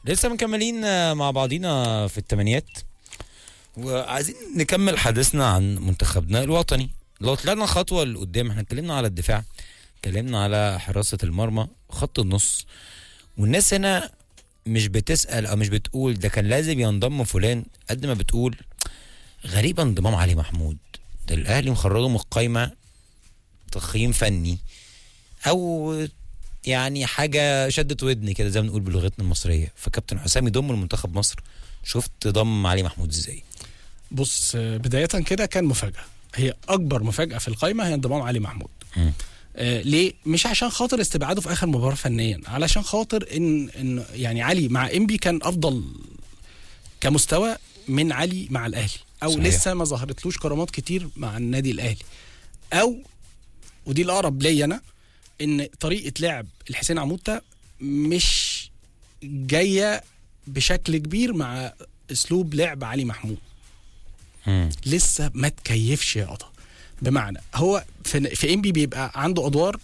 لسه مكملين آه، مع بعضينا في الثمانيات وعايزين نكمل حديثنا عن منتخبنا الوطني لو طلعنا خطوه لقدام احنا اتكلمنا على الدفاع اتكلمنا على حراسه المرمى خط النص والناس هنا مش بتسال او مش بتقول ده كان لازم ينضم فلان قد ما بتقول غريبه انضمام علي محمود ده الاهلي مخرجه من القايمه تقييم فني او يعني حاجه شدت ودني كده زي ما بنقول بلغتنا المصريه فكابتن حسام يضم لمنتخب مصر شفت ضم علي محمود ازاي بص آه، بدايه كده كان مفاجاه هي اكبر مفاجاه في القايمه هي انضمام علي محمود مم. آه ليه مش عشان خاطر استبعاده في اخر مباراه فنيا علشان خاطر ان ان يعني علي مع انبي كان افضل كمستوى من علي مع الاهلي او صحيح. صحيح. لسه ما ظهرتلوش كرامات كتير مع النادي الاهلي او ودي الاقرب ليا انا ان طريقه لعب الحسين عموته مش جايه بشكل كبير مع اسلوب لعب علي محمود مم. لسه ما تكيفش يا قطا بمعنى هو في في انبي بيبقى عنده ادوار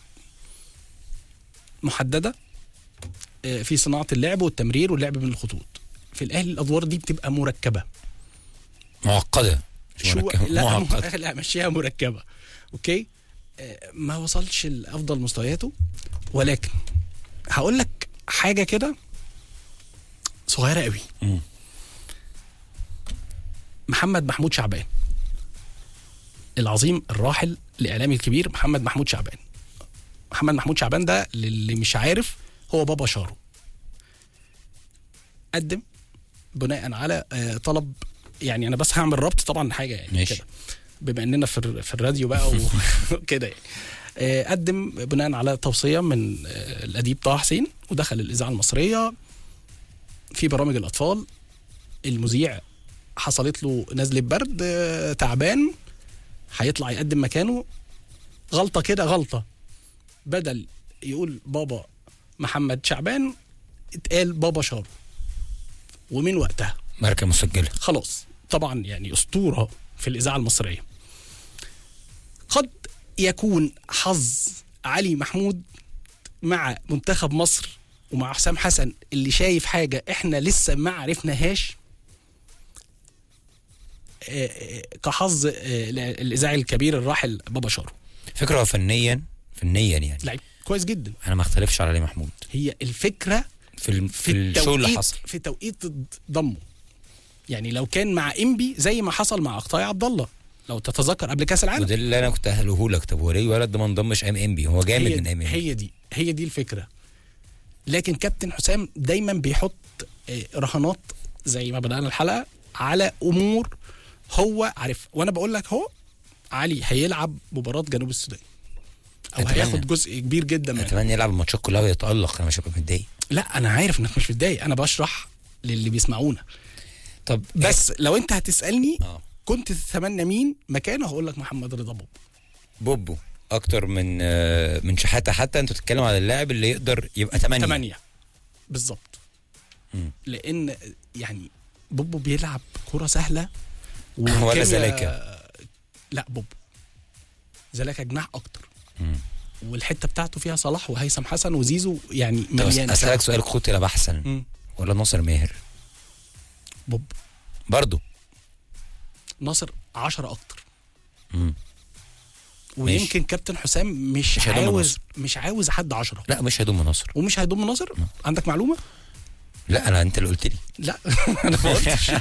محدده آه، في صناعه اللعب والتمرير واللعب بين الخطوط في الاهلي الادوار دي بتبقى مركبه معقده مش شو مركبة، لا معقده لا مشيها مركبه اوكي آه، ما وصلش لافضل مستوياته ولكن هقول لك حاجه كده صغيره قوي مم. محمد محمود شعبان العظيم الراحل الاعلامي الكبير محمد محمود شعبان محمد محمود شعبان ده للي مش عارف هو بابا شارو قدم بناء على آه، طلب يعني انا بس هعمل ربط طبعا حاجه يعني ماشي. كده بما اننا في الر- في الراديو بقى وكده يعني آه، قدم بناء على توصيه من آه، الاديب طه حسين ودخل الاذاعه المصريه في برامج الاطفال المذيع حصلت له نزله برد آه، تعبان هيطلع يقدم مكانه غلطه كده غلطه بدل يقول بابا محمد شعبان اتقال بابا شارو ومن وقتها ماركه مسجله خلاص طبعا يعني اسطوره في الاذاعه المصريه قد يكون حظ علي محمود مع منتخب مصر ومع حسام حسن اللي شايف حاجه احنا لسه ما عرفناهاش آه، آه، كحظ آه، الاذاعي الكبير الراحل بابا شارو فكره هو فنيا فنيا يعني لعيب كويس جدا انا ما اختلفش على علي محمود هي الفكره في الم... في, في الشو اللي التوقيت حصل في توقيت ضمه يعني لو كان مع انبي زي ما حصل مع اخطاء عبد الله لو تتذكر قبل كاس العالم وده اللي انا كنت اهله لك طب هو ليه الولد ده ما انضمش ام ام بي هو جامد هي, من ام ام بي هي دي هي دي الفكره لكن كابتن حسام دايما بيحط آه، رهانات زي ما بدانا الحلقه على امور هو عارف وانا بقول لك هو علي هيلعب مباراه جنوب السودان او أتمنى. هياخد جزء كبير جدا منها اتمنى يلعب الماتشات كلها ويتالق انا مش هبقى متضايق لا انا عارف انك مش متضايق انا بشرح للي بيسمعونا طب بس لو انت هتسالني اه كنت تتمنى مين مكانه هقول لك محمد رضا بوب بوبو اكتر من آه، من شحاته حتى انت بتتكلم على اللاعب اللي يقدر يبقى 8 ثمانية بالظبط مم. لان يعني بوبو بيلعب كرة سهلة ولا وكيمياء- زلاكة؟ لا بوبو زلاكا جناح اكتر مم. والحته بتاعته فيها صلاح وهيثم حسن وزيزو يعني طب مليان اسالك سؤال قتل بحثا مم. ولا ناصر ماهر بوب برضه ناصر عشرة اكتر مم. ويمكن كابتن حسام مش, مش هيضم عاوز ناصر. مش عاوز حد عشرة لا مش هيضم ناصر ومش هيضم ناصر عندك معلومه لا انا انت اللي قلت لي لا انا ما قلتش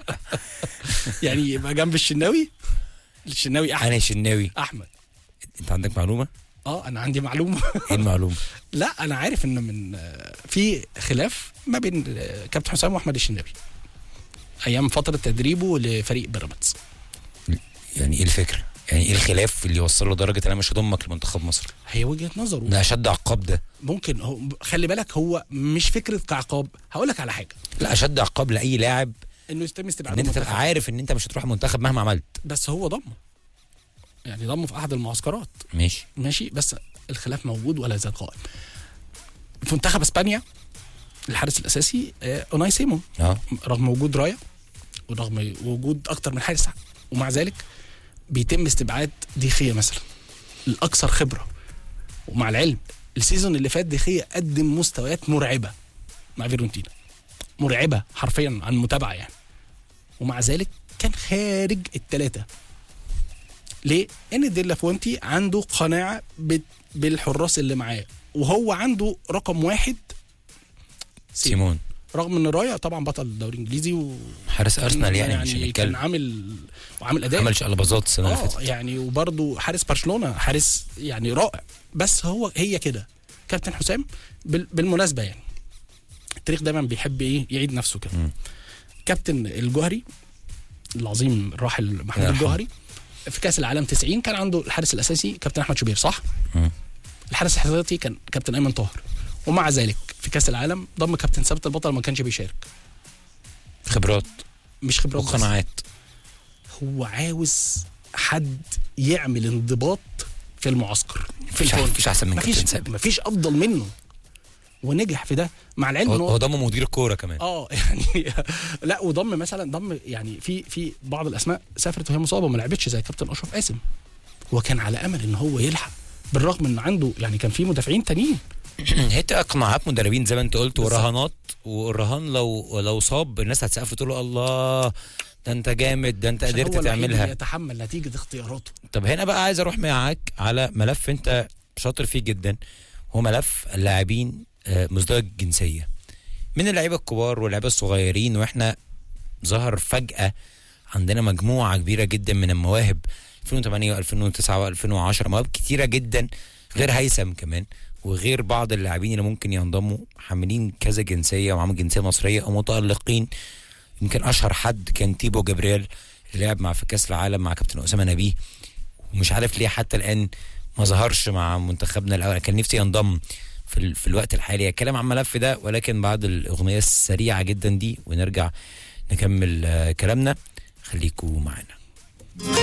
يعني يبقى جنب الشناوي الشناوي احمد انا الشناوي احمد انت عندك معلومه اه انا عندي معلومه ايه المعلومه لا انا عارف ان من آه، في خلاف ما بين آه، كابتن حسام واحمد الشناوي ايام فتره تدريبه لفريق بيراميدز يعني ايه الفكره يعني ايه الخلاف اللي يوصله لدرجه انا مش هضمك لمنتخب مصر هي وجهه نظره ده اشد عقاب ده ممكن هو خلي بالك هو مش فكره كعقاب هقول لك على حاجه لا اشد عقاب لاي لاعب انه يتم ان استبعاده انت من تبقى المنتخب. عارف ان انت مش هتروح المنتخب مهما عملت بس هو ضمه يعني ضمه في احد المعسكرات ماشي ماشي بس الخلاف موجود ولا زال قائم في منتخب اسبانيا الحارس الاساسي آه، اوناي سيمون اه رغم وجود رايا ورغم وجود اكتر من حارس ومع ذلك بيتم استبعاد ديخيا مثلا الاكثر خبره ومع العلم السيزون اللي فات ديخيا قدم مستويات مرعبه مع فيرونتينا مرعبه حرفيا عن المتابعه يعني ومع ذلك كان خارج الثلاثه ليه؟ ان ديلا فونتي عنده قناعه بت- بالحراس اللي معاه وهو عنده رقم واحد سيمون رغم ان رايا طبعا بطل الدوري الانجليزي و حارس ارسنال يعني, مش كان هنتكلم عامل وعامل اداء عمل شقلباظات السنه اللي اه فاتت يعني وبرده حارس برشلونه حارس يعني رائع بس هو هي كده كابتن حسام بال- بالمناسبه يعني التاريخ دايما بيحب ايه يعيد نفسه كده مم. كابتن الجوهري العظيم الراحل محمود الله يرحمه. الجوهري في كاس العالم 90 كان عنده الحارس الاساسي كابتن احمد شوبير صح مم. الحارس الاحتياطي كان كابتن ايمن طاهر ومع ذلك في كاس العالم ضم كابتن ثابت البطل ما كانش بيشارك خبرات مش خبرات بس. وقناعات هو عاوز حد يعمل انضباط في المعسكر في مفيش الفرن مفيش احسن من كابتن مفيش ثابت مفيش افضل منه ونجح في ده مع العلم ان هو هو هو ضم مدير الكوره كمان اه يعني لا وضم مثلا ضم يعني في في بعض الاسماء سافرت وهي مصابه وما لعبتش زي كابتن اشرف قاسم هو كان على امل ان هو يلحق بالرغم ان عنده يعني كان في مدافعين تانيين هي بتبقى قناعات مدربين زي ما انت قلت بالظبط. ورهانات والرهان لو لو صاب الناس هتسقف تقول له الله ده انت جامد ده انت عشان قدرت هو الوحيد اللي تعملها يتحمل نتيجه اختياراته طب هنا بقى عايز اروح معاك على ملف انت شاطر فيه جدا هو ملف اللاعبين آه، مزدوج الجنسيه من اللعيبه الكبار واللعيبه الصغيرين واحنا ظهر فجاه عندنا مجموعه كبيره جدا من المواهب 2008 و2009 و2010 مواهب كتيره جدا غير هيثم كمان وغير بعض اللاعبين اللي ممكن ينضموا حاملين كذا جنسيه ومعاهم جنسيه مصريه او متالقين يمكن اشهر حد كان تيبو جابرييل اللي لعب مع في كاس العالم مع كابتن اسامه نبيه ومش عارف ليه حتى الان ما ظهرش مع منتخبنا الاول كان نفسي ينضم في, ال... في الوقت الحالي الكلام عن الملف ده ولكن بعد الاغنيه السريعه جدا دي ونرجع نكمل آه، كلامنا خليكوا معانا